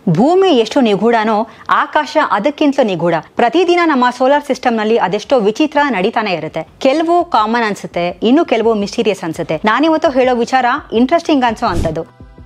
ಭೂಮಿ ಎಷ್ಟು ನಿಗೂಢನೋ ಆಕಾಶ ಅದಕ್ಕಿಂತಲೂ ನಿಗೂಢ ಪ್ರತಿದಿನ ನಮ್ಮ ಸೋಲಾರ್ ಸಿಸ್ಟಮ್ ನಲ್ಲಿ ಅದೆಷ್ಟೋ ವಿಚಿತ್ರ ನಡೀತಾನೆ ಇರುತ್ತೆ ಕೆಲವು ಕಾಮನ್ ಅನ್ಸುತ್ತೆ ಇನ್ನು ಕೆಲವು ಮಿಸ್ಟೀರಿಯಸ್ ಅನ್ಸುತ್ತೆ ನಾನಿವತ್ತು ಹೇಳೋ ವಿಚಾರ ಇಂಟ್ರೆಸ್ಟಿಂಗ್ ಅನ್ಸೋ ಅಂತದ್ದು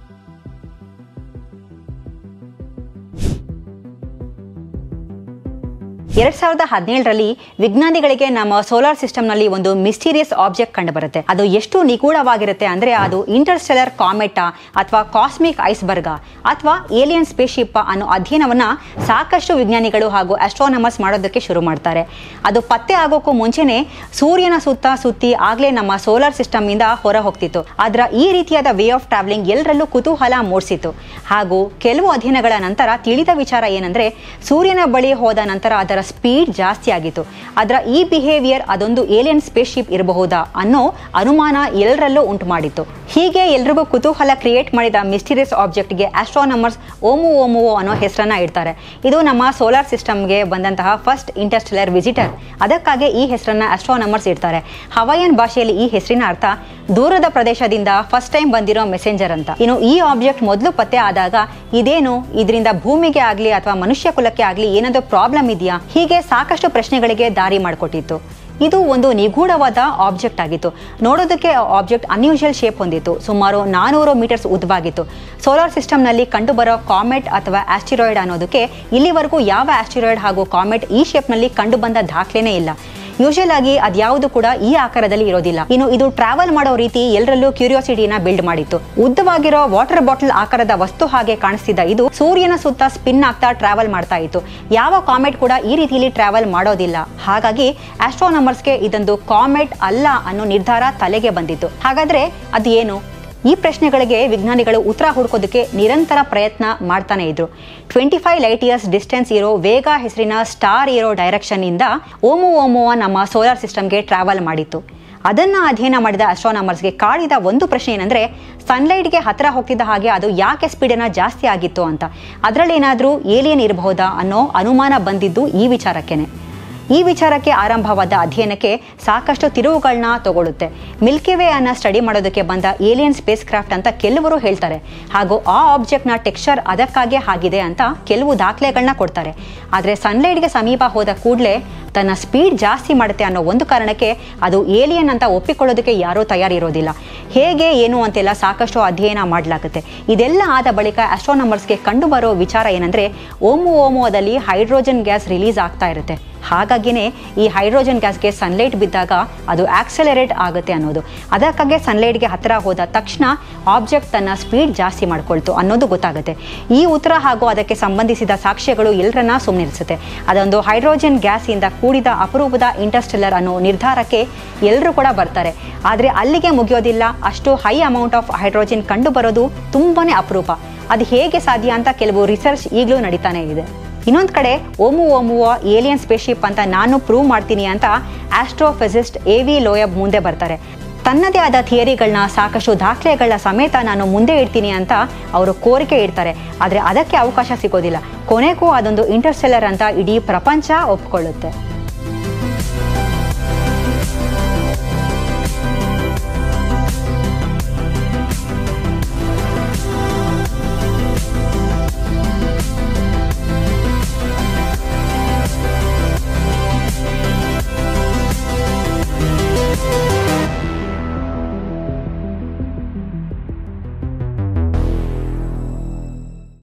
ಎರಡ್ ಸಾವಿರದ ಹದಿನೇಳರಲ್ಲಿ ವಿಜ್ಞಾನಿಗಳಿಗೆ ನಮ್ಮ ಸೋಲಾರ್ ಸಿಸ್ಟಮ್ ನಲ್ಲಿ ಒಂದು ಮಿಸ್ಟೀರಿಯಸ್ ಆಬ್ಜೆಕ್ಟ್ ಕಂಡು ಬರುತ್ತೆ ಅದು ಎಷ್ಟು ನಿಗೂಢವಾಗಿರುತ್ತೆ ಅಂದ್ರೆ ಅದು ಇಂಟರ್ಸ್ಟೆಲರ್ ಕಾಮೆಟಾ ಅಥವಾ ಕಾಸ್ಮಿಕ್ ಐಸ್ಬರ್ಗ ಅಥವಾ ಏಲಿಯನ್ ಸ್ಪೇಸ್ಶಿಪ್ ಅನ್ನೋ ಅಧ್ಯಯನವನ್ನ ಸಾಕಷ್ಟು ವಿಜ್ಞಾನಿಗಳು ಹಾಗೂ ಆಸ್ಟ್ರೋನಮರ್ಸ್ ಮಾಡೋದಕ್ಕೆ ಶುರು ಮಾಡ್ತಾರೆ ಅದು ಪತ್ತೆ ಆಗೋಕ್ಕೂ ಮುಂಚೆನೆ ಸೂರ್ಯನ ಸುತ್ತ ಸುತ್ತಿ ಆಗ್ಲೇ ನಮ್ಮ ಸೋಲಾರ್ ಸಿಸ್ಟಮ್ ಇಂದ ಹೊರ ಹೋಗ್ತಿತ್ತು ಅದರ ಈ ರೀತಿಯಾದ ವೇ ಆಫ್ ಟ್ರಾವೆಲಿಂಗ್ ಎಲ್ಲರಲ್ಲೂ ಕುತೂಹಲ ಮೂಡಿಸಿತು ಹಾಗೂ ಕೆಲವು ಅಧ್ಯಯನಗಳ ನಂತರ ತಿಳಿದ ವಿಚಾರ ಏನಂದ್ರೆ ಸೂರ್ಯನ ಬಳಿ ಹೋದ ನಂತರ ಅದರ ಸ್ಪೀಡ್ ಜಾಸ್ತಿ ಆಗಿತ್ತು ಅದರ ಈ ಬಿಹೇವಿಯರ್ ಅದೊಂದು ಏಲಿಯನ್ ಸ್ಪೇಸ್ಶಿಪ್ ಇರಬಹುದಾ ಅನ್ನೋ ಅನುಮಾನ ಎಲ್ಲರಲ್ಲೂ ಉಂಟು ಮಾಡಿತ್ತು ಹೀಗೆ ಎಲ್ರಿಗೂ ಕುತೂಹಲ ಕ್ರಿಯೇಟ್ ಮಾಡಿದ ಮಿಸ್ಟೀರಿಯಸ್ ಆಬ್ಜೆಕ್ಟ್ಗೆ ಆಸ್ಟ್ರೋನಮರ್ಸ್ ಓಮು ಓಮುವೋ ಅನ್ನೋ ಹೆಸರನ್ನ ಇಡ್ತಾರೆ ಇದು ನಮ್ಮ ಸೋಲಾರ್ ಸಿಸ್ಟಮ್ಗೆ ಬಂದಂತಹ ಫಸ್ಟ್ ಇಂಟರ್ಸ್ಟೆಲರ್ ವಿಸಿಟರ್ ಅದಕ್ಕಾಗಿ ಈ ಹೆಸರನ್ನ ಆಸ್ಟ್ರೋನಮರ್ಸ್ ಇಡ್ತಾರೆ ಹವಾಯನ್ ಭಾಷೆಯಲ್ಲಿ ಈ ಹೆಸರಿನ ಅರ್ಥ ದೂರದ ಪ್ರದೇಶದಿಂದ ಫಸ್ಟ್ ಟೈಮ್ ಬಂದಿರೋ ಮೆಸೆಂಜರ್ ಅಂತ ಇನ್ನು ಈ ಆಬ್ಜೆಕ್ಟ್ ಮೊದಲು ಪತ್ತೆ ಆದಾಗ ಇದೇನು ಇದರಿಂದ ಭೂಮಿಗೆ ಆಗ್ಲಿ ಅಥವಾ ಮನುಷ್ಯ ಕುಲಕ್ಕೆ ಆಗ್ಲಿ ಏನಾದರೂ ಪ್ರಾಬ್ಲಮ್ ಇದೆಯಾ ಹೀಗೆ ಸಾಕಷ್ಟು ಪ್ರಶ್ನೆಗಳಿಗೆ ದಾರಿ ಮಾಡಿಕೊಟ್ಟಿತ್ತು ಇದು ಒಂದು ನಿಗೂಢವಾದ ಆಬ್ಜೆಕ್ಟ್ ಆಗಿತ್ತು ನೋಡೋದಕ್ಕೆ ಆಬ್ಜೆಕ್ಟ್ ಅನ್ಯೂಶುವಲ್ ಶೇಪ್ ಹೊಂದಿತ್ತು ಸುಮಾರು ನಾನೂರು ಮೀಟರ್ಸ್ ಉದ್ದವಾಗಿತ್ತು ಸೋಲಾರ್ ಸಿಸ್ಟಮ್ನಲ್ಲಿ ಕಂಡುಬರೋ ಕಾಮೆಟ್ ಅಥವಾ ಆಸ್ಟಿರಾಯ್ಡ್ ಅನ್ನೋದಕ್ಕೆ ಇಲ್ಲಿವರೆಗೂ ಯಾವ ಆಸ್ಟಿರಾಯ್ಡ್ ಹಾಗೂ ಕಾಮೆಟ್ ಈ ಶೇಪ್ನಲ್ಲಿ ಕಂಡು ಬಂದ ದಾಖಲೆನೇ ಇಲ್ಲ ಯೂಶಲ್ ಆಗಿ ಅದ್ಯಾವುದು ಕೂಡ ಈ ಆಕಾರದಲ್ಲಿ ಇರೋದಿಲ್ಲ ಇನ್ನು ಇದು ಟ್ರಾವೆಲ್ ಮಾಡೋ ರೀತಿ ಎಲ್ಲರಲ್ಲೂ ಕ್ಯೂರಿಯಾಸಿಟಿನ ಬಿಲ್ಡ್ ಮಾಡಿತ್ತು ಉದ್ದವಾಗಿರೋ ವಾಟರ್ ಬಾಟಲ್ ಆಕಾರದ ವಸ್ತು ಹಾಗೆ ಕಾಣಿಸ್ತಿದ್ದ ಇದು ಸೂರ್ಯನ ಸುತ್ತ ಸ್ಪಿನ್ ಆಗ್ತಾ ಟ್ರಾವೆಲ್ ಮಾಡ್ತಾ ಇತ್ತು ಯಾವ ಕಾಮೆಟ್ ಕೂಡ ಈ ರೀತಿಯಲ್ಲಿ ಟ್ರಾವೆಲ್ ಮಾಡೋದಿಲ್ಲ ಹಾಗಾಗಿ ಆಸ್ಟ್ರೋನಮರ್ಸ್ಗೆ ಇದೊಂದು ಕಾಮೆಟ್ ಅಲ್ಲ ಅನ್ನೋ ನಿರ್ಧಾರ ತಲೆಗೆ ಬಂದಿತ್ತು ಹಾಗಾದ್ರೆ ಅದು ಏನು ಈ ಪ್ರಶ್ನೆಗಳಿಗೆ ವಿಜ್ಞಾನಿಗಳು ಉತ್ತರ ಹುಡುಕೋದಕ್ಕೆ ನಿರಂತರ ಪ್ರಯತ್ನ ಮಾಡ್ತಾನೆ ಇದ್ರು twenty five light years distance ಇರೋ ವೇಗ ಹೆಸರಿನ ಸ್ಟಾರ್ ಇರೋ ಡೈರೆಕ್ಷನ್ ಇಂದ ಓಮು ಓಮುವ ನಮ್ಮ ಸೋಲಾರ್ ಸಿಸ್ಟಮ್ಗೆ ಟ್ರಾವೆಲ್ ಮಾಡಿತ್ತು ಅದನ್ನ ಅಧ್ಯಯನ ಮಾಡಿದ ಅಸ್ಟ್ರೋನಮರ್ಸ್ಗೆ ಕಾಡಿದ ಒಂದು ಪ್ರಶ್ನೆ ಏನಂದ್ರೆ ಸನ್ಲೈಟ್ಗೆ ಹತ್ರ ಹೋಗ್ತಿದ್ದ ಹಾಗೆ ಅದು ಯಾಕೆ ಸ್ಪೀಡನ್ನ ಜಾಸ್ತಿ ಆಗಿತ್ತು ಅಂತ ಅದರಲ್ಲಿ ಏನಾದರೂ ಏಲಿಯನ್ ಇರಬಹುದಾ ಅನ್ನೋ ಅನುಮಾನ ಬಂದಿದ್ದು ಈ ವಿಚಾರಕ್ಕೇನೆ ಈ ವಿಚಾರಕ್ಕೆ ಆರಂಭವಾದ ಅಧ್ಯಯನಕ್ಕೆ ಸಾಕಷ್ಟು ತಿರುವುಗಳನ್ನ ತಗೊಳ್ಳುತ್ತೆ ಮಿಲ್ಕಿವೇ ಅನ್ನ ಸ್ಟಡಿ ಮಾಡೋದಕ್ಕೆ ಬಂದ ಏಲಿಯನ್ ಸ್ಪೇಸ್ ಕ್ರಾಫ್ಟ್ ಅಂತ ಕೆಲವರು ಹೇಳ್ತಾರೆ ಹಾಗೂ ಆ ಆಬ್ಜೆಕ್ಟ್ನ ಟೆಕ್ಸ್ಚರ್ ಅದಕ್ಕಾಗೆ ಆಗಿದೆ ಅಂತ ಕೆಲವು ದಾಖಲೆಗಳನ್ನ ಕೊಡ್ತಾರೆ ಆದರೆ ಸನ್ಲೈಟ್ಗೆ ಸಮೀಪ ಹೋದ ಕೂಡಲೇ ತನ್ನ ಸ್ಪೀಡ್ ಜಾಸ್ತಿ ಮಾಡುತ್ತೆ ಅನ್ನೋ ಒಂದು ಕಾರಣಕ್ಕೆ ಅದು ಏಲಿಯನ್ ಅಂತ ಒಪ್ಪಿಕೊಳ್ಳೋದಕ್ಕೆ ಯಾರೂ ತಯಾರಿರೋದಿಲ್ಲ ಹೇಗೆ ಏನು ಅಂತೆಲ್ಲ ಸಾಕಷ್ಟು ಅಧ್ಯಯನ ಮಾಡಲಾಗುತ್ತೆ ಇದೆಲ್ಲ ಆದ ಬಳಿಕ ಆಸ್ಟ್ರೋನಮರ್ಸ್ಗೆ ಕಂಡು ಬರೋ ವಿಚಾರ ಏನಂದ್ರೆ ಓಮು ಓಮೋದಲ್ಲಿ ಹೈಡ್ರೋಜನ್ ಗ್ಯಾಸ್ ರಿಲೀಸ್ ಆಗ್ತಾ ಇರುತ್ತೆ ಹಾಗಾಗಿನೇ ಈ ಹೈಡ್ರೋಜನ್ ಗ್ಯಾಸ್ಗೆ ಸನ್ಲೈಟ್ ಬಿದ್ದಾಗ ಅದು ಆಕ್ಸಲರೇಟ್ ಆಗುತ್ತೆ ಅನ್ನೋದು ಅದಕ್ಕಾಗಿ ಸನ್ಲೈಟ್ಗೆ ಹತ್ತಿರ ಹೋದ ತಕ್ಷಣ ಆಬ್ಜೆಕ್ಟ್ ತನ್ನ ಸ್ಪೀಡ್ ಜಾಸ್ತಿ ಮಾಡ್ಕೊಳ್ತು ಅನ್ನೋದು ಗೊತ್ತಾಗುತ್ತೆ ಈ ಉತ್ತರ ಹಾಗೂ ಅದಕ್ಕೆ ಸಂಬಂಧಿಸಿದ ಸಾಕ್ಷ್ಯಗಳು ಎಲ್ಲರನ್ನ ಸುಮ್ಮನಿರಿಸುತ್ತೆ ಅದೊಂದು ಹೈಡ್ರೋಜನ್ ಗ್ಯಾಸ್ ಇಂದ ಕೂಡಿದ ಅಪರೂಪದ ಇಂಟರ್ಸ್ಟೆಲ್ಲರ್ ಅನ್ನೋ ನಿರ್ಧಾರಕ್ಕೆ ಎಲ್ಲರೂ ಕೂಡ ಬರ್ತಾರೆ ಆದರೆ ಅಲ್ಲಿಗೆ ಮುಗಿಯೋದಿಲ್ಲ ಅಷ್ಟು ಹೈ ಅಮೌಂಟ್ ಆಫ್ ಹೈಡ್ರೋಜನ್ ಕಂಡು ಬರೋದು ತುಂಬಾನೇ ಅಪರೂಪ ಅದು ಹೇಗೆ ಸಾಧ್ಯ ಅಂತ ಕೆಲವು ರಿಸರ್ಚ್ ಈಗಲೂ ನಡೀತಾನೆ ಇದೆ ಇನ್ನೊಂದು ಕಡೆ ಓಮು ಓಮುವ ಏಲಿಯನ್ ಸ್ಪೇಸ್ಶಿಪ್ ಅಂತ ನಾನು ಪ್ರೂವ್ ಮಾಡ್ತೀನಿ ಅಂತ ಆಸ್ಟ್ರೋಫಿಸಿಸ್ಟ್ ಎ ವಿ ಲೋಯಬ್ ಮುಂದೆ ಬರ್ತಾರೆ ತನ್ನದೇ ಆದ ಥಿಯರಿಗಳನ್ನ ಸಾಕಷ್ಟು ದಾಖಲೆಗಳ ಸಮೇತ ನಾನು ಮುಂದೆ ಇಡ್ತೀನಿ ಅಂತ ಅವರು ಕೋರಿಕೆ ಇಡ್ತಾರೆ ಆದರೆ ಅದಕ್ಕೆ ಅವಕಾಶ ಸಿಗೋದಿಲ್ಲ ಕೊನೆಗೂ ಅದೊಂದು ಇಂಟರ್ಸ್ಟೆಲ್ಲರ್ ಅಂತ ಇಡೀ ಪ್ರಪಂಚ ಒಪ್ಕೊಳ್ಳುತ್ತೆ